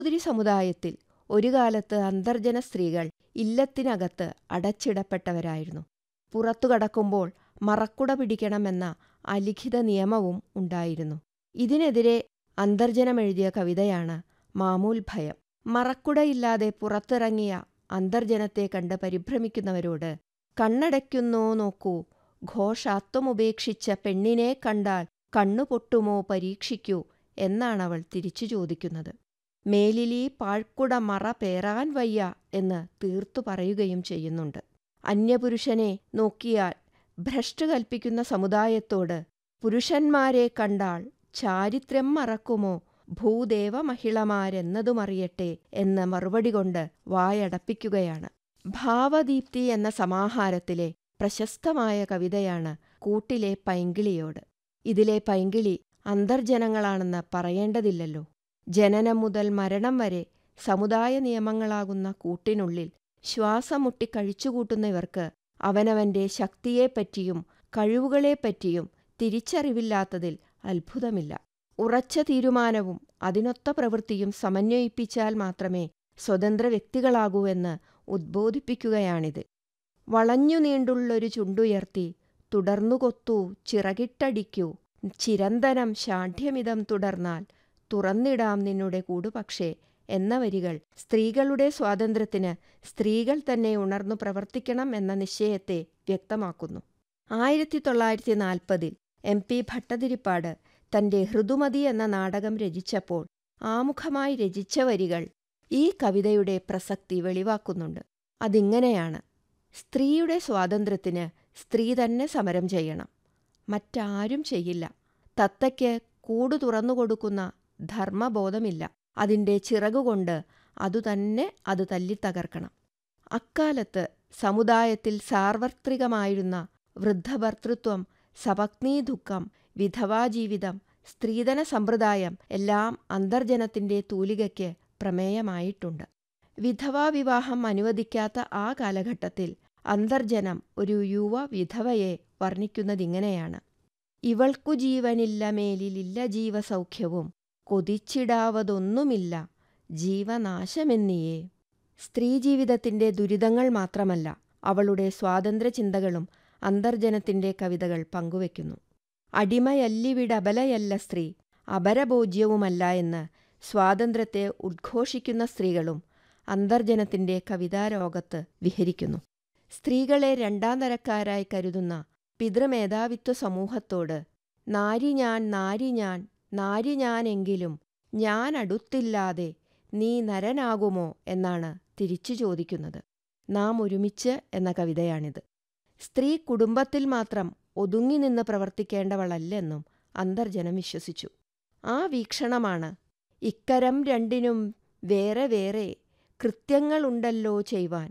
നമ്പൂതിരി സമുദായത്തിൽ ഒരു കാലത്ത് അന്തർജന സ്ത്രീകൾ ഇല്ലത്തിനകത്ത് അടച്ചിടപ്പെട്ടവരായിരുന്നു പുറത്തു കടക്കുമ്പോൾ മറക്കുട പിടിക്കണമെന്ന അലിഖിത നിയമവും ഉണ്ടായിരുന്നു ഇതിനെതിരെ അന്തർജനമെഴുതിയ കവിതയാണ് മാമൂൽ ഭയം മറക്കുടയില്ലാതെ പുറത്തിറങ്ങിയ അന്തർജനത്തെ കണ്ട് പരിഭ്രമിക്കുന്നവരോട് കണ്ണടയ്ക്കുന്നോ നോക്കൂ ഘോഷാത്വമുപേക്ഷിച്ച പെണ്ണിനെ കണ്ടാൽ കണ്ണുപൊട്ടുമോ പരീക്ഷിക്കൂ എന്നാണവൾ തിരിച്ചു ചോദിക്കുന്നത് മേലിലീ പാഴ്ക്കുട മറ പേറാൻ വയ്യ എന്ന് തീർത്തു പറയുകയും ചെയ്യുന്നുണ്ട് അന്യപുരുഷനെ നോക്കിയാൽ ഭ്രഷ്ട് കൽപ്പിക്കുന്ന സമുദായത്തോട് പുരുഷന്മാരെ കണ്ടാൽ ചാരിത്രം മറക്കുമോ ഭൂദേവ മഹിളമാരെന്നതുമറിയട്ടെ എന്ന് മറുപടി കൊണ്ട് വായടപ്പിക്കുകയാണ് ഭാവദീപ്തി എന്ന സമാഹാരത്തിലെ പ്രശസ്തമായ കവിതയാണ് കൂട്ടിലെ പൈങ്കിളിയോട് ഇതിലെ പൈങ്കിളി അന്തർജനങ്ങളാണെന്ന് പറയേണ്ടതില്ലല്ലോ ജനനം മുതൽ മരണം വരെ സമുദായ നിയമങ്ങളാകുന്ന കൂട്ടിനുള്ളിൽ ശ്വാസം മുട്ടി കഴിച്ചുകൂട്ടുന്നവർക്ക് അവനവന്റെ ശക്തിയെപ്പറ്റിയും കഴിവുകളെപ്പറ്റിയും തിരിച്ചറിവില്ലാത്തതിൽ അത്ഭുതമില്ല ഉറച്ച തീരുമാനവും അതിനൊത്ത പ്രവൃത്തിയും സമന്വയിപ്പിച്ചാൽ മാത്രമേ സ്വതന്ത്ര വ്യക്തികളാകൂ എന്ന് ഉദ്ബോധിപ്പിക്കുകയാണിത് വളഞ്ഞു നീണ്ടുള്ളൊരു ചുണ്ടുയർത്തി തുടർന്നു കൊത്തൂ ചിറകിട്ടടിക്കൂ ചിരന്തനം ഷാഠ്യമിതം തുടർന്നാൽ തുറന്നിടാം നിന്നുടെ കൂടുപക്ഷേ എന്ന വരികൾ സ്ത്രീകളുടെ സ്വാതന്ത്ര്യത്തിന് സ്ത്രീകൾ തന്നെ ഉണർന്നു പ്രവർത്തിക്കണം എന്ന നിശ്ചയത്തെ വ്യക്തമാക്കുന്നു ആയിരത്തി തൊള്ളായിരത്തി നാൽപ്പതിൽ എം പി ഭട്ടതിരിപ്പാട് തന്റെ ഹൃദുമതി എന്ന നാടകം രചിച്ചപ്പോൾ ആമുഖമായി രചിച്ച വരികൾ ഈ കവിതയുടെ പ്രസക്തി വെളിവാക്കുന്നുണ്ട് അതിങ്ങനെയാണ് സ്ത്രീയുടെ സ്വാതന്ത്ര്യത്തിന് സ്ത്രീ തന്നെ സമരം ചെയ്യണം മറ്റാരും ചെയ്യില്ല തത്തയ്ക്ക് കൂട് തുറന്നുകൊടുക്കുന്ന ധർമ്മബോധമില്ല അതിൻ്റെ ചിറകുകൊണ്ട് അതുതന്നെ അത് തല്ലിത്തകർക്കണം അക്കാലത്ത് സമുദായത്തിൽ സാർവത്രികമായിരുന്ന വൃദ്ധഭർത്തൃത്വം സപത്നീദുഃഖം വിധവാജീവിതം സ്ത്രീധന സമ്പ്രദായം എല്ലാം അന്തർജനത്തിൻ്റെ തൂലികയ്ക്ക് പ്രമേയമായിട്ടുണ്ട് വിധവാ വിവാഹം അനുവദിക്കാത്ത ആ കാലഘട്ടത്തിൽ അന്തർജനം ഒരു യുവ വിധവയെ വർണ്ണിക്കുന്നതിങ്ങനെയാണ് ഇവൾക്കു ജീവനില്ല മേലിലില്ല ജീവസൗഖ്യവും കൊതിച്ചിടാവതൊന്നുമില്ല ജീവനാശമെന്നിയേ സ്ത്രീജീവിതത്തിന്റെ ദുരിതങ്ങൾ മാത്രമല്ല അവളുടെ സ്വാതന്ത്ര്യ ചിന്തകളും അന്തർജനത്തിന്റെ കവിതകൾ പങ്കുവെക്കുന്നു അടിമയല്ലിവിടബലയല്ല സ്ത്രീ അപരഭോജ്യവുമല്ല എന്ന് സ്വാതന്ത്ര്യത്തെ ഉദ്ഘോഷിക്കുന്ന സ്ത്രീകളും അന്തർജനത്തിന്റെ കവിതാരോഗത്ത് വിഹരിക്കുന്നു സ്ത്രീകളെ രണ്ടാം തരക്കാരായി കരുതുന്ന പിതൃമേധാവിത്വ സമൂഹത്തോട് നാരി ഞാൻ നാരി ഞാൻ നാരി ഞാനെങ്കിലും ഞാൻ അടുത്തില്ലാതെ നീ നരനാകുമോ എന്നാണ് തിരിച്ചു ചോദിക്കുന്നത് നാം ഒരുമിച്ച് എന്ന കവിതയാണിത് സ്ത്രീ കുടുംബത്തിൽ മാത്രം ഒതുങ്ങി നിന്ന് പ്രവർത്തിക്കേണ്ടവളല്ലെന്നും അന്തർജനം വിശ്വസിച്ചു ആ വീക്ഷണമാണ് ഇക്കരം രണ്ടിനും വേറെ വേറെ കൃത്യങ്ങളുണ്ടല്ലോ ചെയ്യുവാൻ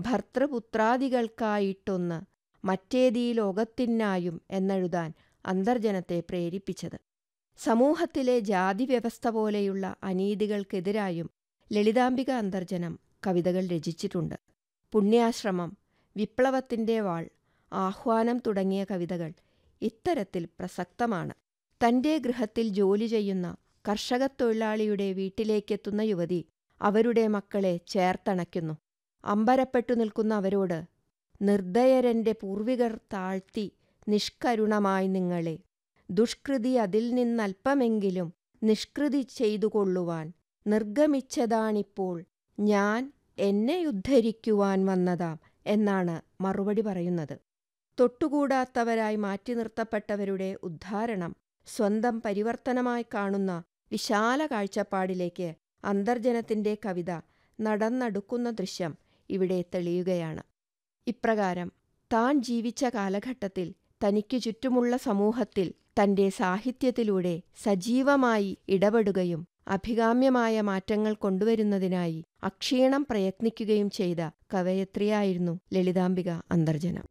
ഭർത്തൃപുത്രാദികൾക്കായിട്ടൊന്ന് മറ്റേതീ ലോകത്തിനായും എന്നെഴുതാൻ അന്തർജനത്തെ പ്രേരിപ്പിച്ചത് സമൂഹത്തിലെ ജാതി വ്യവസ്ഥ പോലെയുള്ള അനീതികൾക്കെതിരായും ലളിതാംബിക അന്തർജനം കവിതകൾ രചിച്ചിട്ടുണ്ട് പുണ്യാശ്രമം വിപ്ലവത്തിൻ്റെ വാൾ ആഹ്വാനം തുടങ്ങിയ കവിതകൾ ഇത്തരത്തിൽ പ്രസക്തമാണ് തൻ്റെ ഗൃഹത്തിൽ ജോലി ചെയ്യുന്ന കർഷകത്തൊഴിലാളിയുടെ വീട്ടിലേക്കെത്തുന്ന യുവതി അവരുടെ മക്കളെ ചേർത്തണയ്ക്കുന്നു അമ്പരപ്പെട്ടു നിൽക്കുന്ന അവരോട് നിർദ്ദയരന്റെ പൂർവികർ താഴ്ത്തി നിഷ്കരുണമായി നിങ്ങളെ ദുഷ്കൃതി അതിൽ നിന്നൽപ്പമെങ്കിലും നിഷ്കൃതി ചെയ്തുകൊള്ളുവാൻ നിർഗമിച്ചതാണിപ്പോൾ ഞാൻ എന്നെ ഉദ്ധരിക്കുവാൻ വന്നതാം എന്നാണ് മറുപടി പറയുന്നത് തൊട്ടുകൂടാത്തവരായി മാറ്റി നിർത്തപ്പെട്ടവരുടെ ഉദ്ധാരണം സ്വന്തം പരിവർത്തനമായി കാണുന്ന വിശാല കാഴ്ചപ്പാടിലേക്ക് അന്തർജനത്തിന്റെ കവിത നടന്നടുക്കുന്ന ദൃശ്യം ഇവിടെ തെളിയുകയാണ് ഇപ്രകാരം താൻ ജീവിച്ച കാലഘട്ടത്തിൽ തനിക്കു ചുറ്റുമുള്ള സമൂഹത്തിൽ തന്റെ സാഹിത്യത്തിലൂടെ സജീവമായി ഇടപെടുകയും അഭികാമ്യമായ മാറ്റങ്ങൾ കൊണ്ടുവരുന്നതിനായി അക്ഷീണം പ്രയത്നിക്കുകയും ചെയ്ത കവയത്രിയായിരുന്നു ലളിതാംബിക അന്തർജനം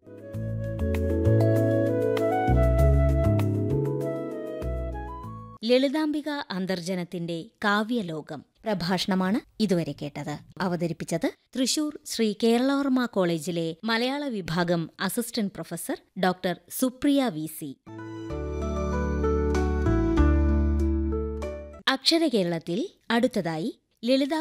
ലളിതാംബിക അന്തർജനത്തിന്റെ കാവ്യലോകം പ്രഭാഷണമാണ് ഇതുവരെ കേട്ടത് അവതരിപ്പിച്ചത് തൃശൂർ ശ്രീ കേരളവർമ്മ കോളേജിലെ മലയാള വിഭാഗം assistant professor doctor Supriya V C അക്ഷരകേരളത്തിൽ അടുത്തതായി ലളിത